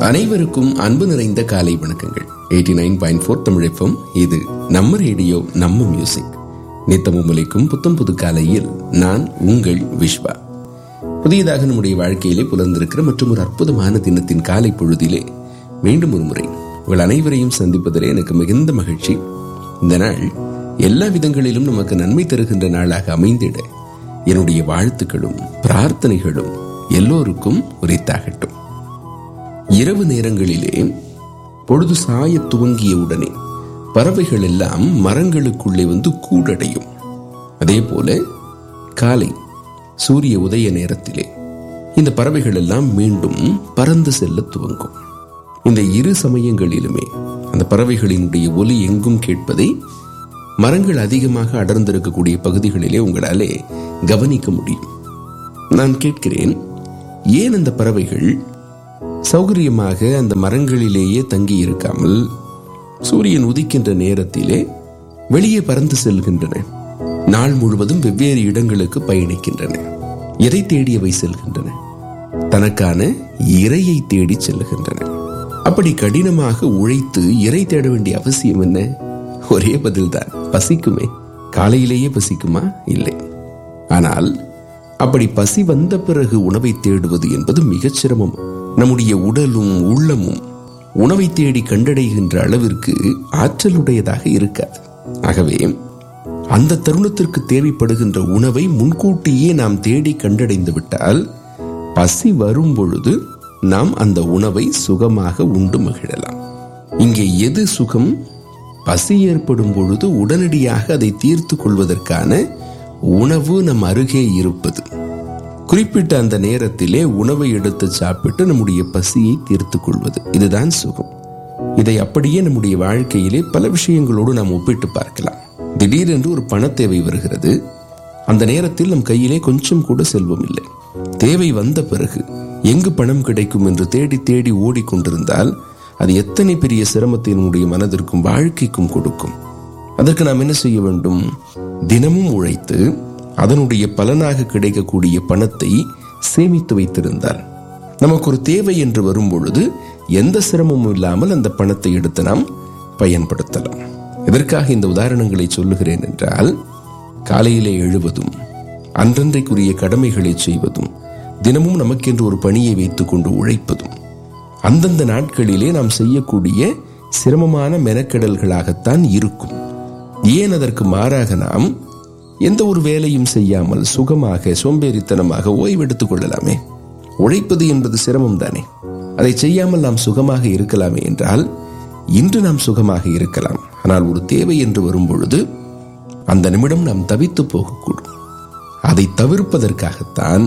அனைவருக்கும் அன்பு நிறைந்த காலை வணக்கங்கள் எயிட்டி நைன் பாயிண்ட் ஃபோர் தமிழப்பம் இது நம்ம ரேடியோ நம்ம மியூசிக் நித்தமும் உலைக்கும் புத்தம் புது காலையில் நான் உங்கள் விஸ்வா புதியதாக நம்முடைய வாழ்க்கையிலே புலர்ந்திருக்கிற மற்றும் ஒரு அற்புதமான தினத்தின் காலை பொழுதிலே மீண்டும் ஒரு முறை உங்கள் அனைவரையும் சந்திப்பதிலே எனக்கு மிகுந்த மகிழ்ச்சி இந்த நாள் எல்லா விதங்களிலும் நமக்கு நன்மை தருகின்ற நாளாக அமைந்திட என்னுடைய வாழ்த்துக்களும் பிரார்த்தனைகளும் எல்லோருக்கும் உரித்தாகட்டும் இரவு நேரங்களிலே பொழுது சாய துவங்கிய உடனே பறவைகள் எல்லாம் மரங்களுக்குள்ளே வந்து கூடடையும் அதே போல காலை சூரிய உதய நேரத்திலே இந்த பறவைகள் எல்லாம் மீண்டும் பறந்து செல்ல துவங்கும் இந்த இரு சமயங்களிலுமே அந்த பறவைகளினுடைய ஒலி எங்கும் கேட்பதை மரங்கள் அதிகமாக அடர்ந்திருக்கக்கூடிய பகுதிகளிலே உங்களாலே கவனிக்க முடியும் நான் கேட்கிறேன் ஏன் அந்த பறவைகள் சௌகரியமாக அந்த மரங்களிலேயே தங்கி இருக்காமல் சூரியன் உதிக்கின்ற நேரத்திலே வெளியே பறந்து செல்கின்றன நாள் முழுவதும் வெவ்வேறு இடங்களுக்கு பயணிக்கின்றன எதை தேடியவை செல்கின்றன தனக்கான இரையை தேடி செல்லுகின்றன அப்படி கடினமாக உழைத்து இறை தேட வேண்டிய அவசியம் என்ன ஒரே பதில்தான் பசிக்குமே காலையிலேயே பசிக்குமா இல்லை ஆனால் அப்படி பசி வந்த பிறகு உணவை தேடுவது என்பது மிகச் சிரமம் நம்முடைய உடலும் உள்ளமும் உணவை தேடி கண்டடைகின்ற அளவிற்கு ஆற்றலுடையதாக இருக்காது ஆகவே அந்த தருணத்திற்கு தேவைப்படுகின்ற உணவை முன்கூட்டியே நாம் தேடி கண்டடைந்து விட்டால் பசி வரும் பொழுது நாம் அந்த உணவை சுகமாக உண்டு மகிழலாம் இங்கே எது சுகம் பசி ஏற்படும் பொழுது உடனடியாக அதை தீர்த்து கொள்வதற்கான உணவு நம் அருகே இருப்பது குறிப்பிட்ட அந்த நேரத்திலே உணவை எடுத்து சாப்பிட்டு நம்முடைய பசியை தீர்த்து கொள்வது இதுதான் சுகம் இதை அப்படியே நம்முடைய வாழ்க்கையிலே பல விஷயங்களோடு நாம் ஒப்பிட்டு பார்க்கலாம் திடீரென்று ஒரு பண தேவை வருகிறது அந்த நேரத்தில் நம் கையிலே கொஞ்சம் கூட செல்வம் இல்லை தேவை வந்த பிறகு எங்கு பணம் கிடைக்கும் என்று தேடி தேடி ஓடிக்கொண்டிருந்தால் அது எத்தனை பெரிய சிரமத்தை நம்முடைய மனதிற்கும் வாழ்க்கைக்கும் கொடுக்கும் அதற்கு நாம் என்ன செய்ய வேண்டும் தினமும் உழைத்து அதனுடைய பலனாக கிடைக்கக்கூடிய பணத்தை சேமித்து வைத்திருந்தால் நமக்கு ஒரு தேவை என்று வரும் பொழுது எந்த சிரமமும் இல்லாமல் அந்த பணத்தை எடுத்து நாம் பயன்படுத்தலாம் எதற்காக இந்த உதாரணங்களை சொல்லுகிறேன் என்றால் காலையிலே எழுவதும் அன்றன்றைக்குரிய கடமைகளை செய்வதும் தினமும் நமக்கென்று ஒரு பணியை வைத்துக் கொண்டு உழைப்பதும் அந்தந்த நாட்களிலே நாம் செய்யக்கூடிய சிரமமான மெனக்கெடல்களாகத்தான் இருக்கும் ஏன் அதற்கு மாறாக நாம் எந்த ஒரு வேலையும் செய்யாமல் சுகமாக சோம்பேறித்தனமாக ஓய்வெடுத்துக் கொள்ளலாமே உழைப்பது என்பது சிரமம் தானே அதை செய்யாமல் நாம் சுகமாக இருக்கலாமே என்றால் இன்று நாம் சுகமாக இருக்கலாம் ஆனால் ஒரு தேவை என்று வரும் பொழுது அந்த நிமிடம் நாம் தவித்து போகக்கூடும் அதை தவிர்ப்பதற்காகத்தான்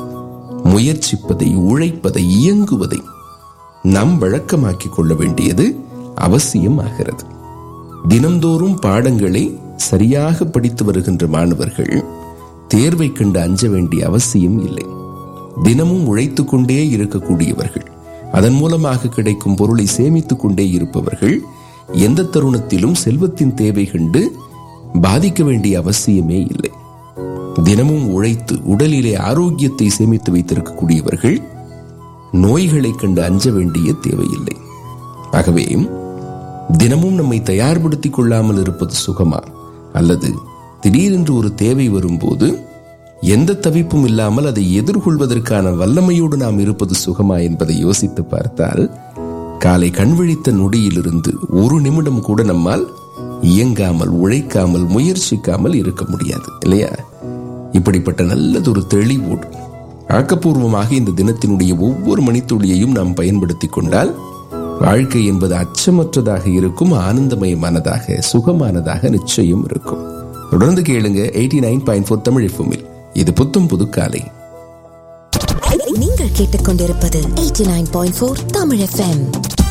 முயற்சிப்பதை உழைப்பதை இயங்குவதை நாம் வழக்கமாக்கிக் கொள்ள வேண்டியது அவசியமாகிறது தினந்தோறும் பாடங்களை சரியாக படித்து வருகின்ற மாணவர்கள் தேர்வை கண்டு அஞ்ச வேண்டிய அவசியம் இல்லை தினமும் உழைத்துக் கொண்டே இருக்கக்கூடியவர்கள் அதன் மூலமாக கிடைக்கும் பொருளை சேமித்துக் கொண்டே இருப்பவர்கள் எந்த தருணத்திலும் செல்வத்தின் தேவை கண்டு பாதிக்க வேண்டிய அவசியமே இல்லை தினமும் உழைத்து உடலிலே ஆரோக்கியத்தை சேமித்து வைத்திருக்கக்கூடியவர்கள் நோய்களை கண்டு அஞ்ச வேண்டிய தேவையில்லை ஆகவே தினமும் நம்மை தயார்படுத்திக் கொள்ளாமல் இருப்பது சுகமா அல்லது திடீரென்று ஒரு தேவை வரும்போது எந்த தவிப்பும் இல்லாமல் அதை எதிர்கொள்வதற்கான வல்லமையோடு நாம் இருப்பது சுகமா என்பதை யோசித்து பார்த்தால் காலை கண்விழித்த நொடியிலிருந்து ஒரு நிமிடம் கூட நம்மால் இயங்காமல் உழைக்காமல் முயற்சிக்காமல் இருக்க முடியாது இல்லையா இப்படிப்பட்ட நல்லதொரு தெளிவோடு ஆக்கப்பூர்வமாக இந்த தினத்தினுடைய ஒவ்வொரு மணித்துளியையும் நாம் பயன்படுத்திக் கொண்டால் வாழ்க்கை என்பது அச்சமற்றதாக இருக்கும் ஆனந்தமயமானதாக சுகமானதாக நிச்சயம் இருக்கும் தொடர்ந்து கேளுங்க eighty nine point four Tamil எஃப்எம்மில் இது புத்தும் புது காலை நீங்கள் கேட்டுக்கொண்டிருப்பது 89.4 தமிழ் எஃப்எம்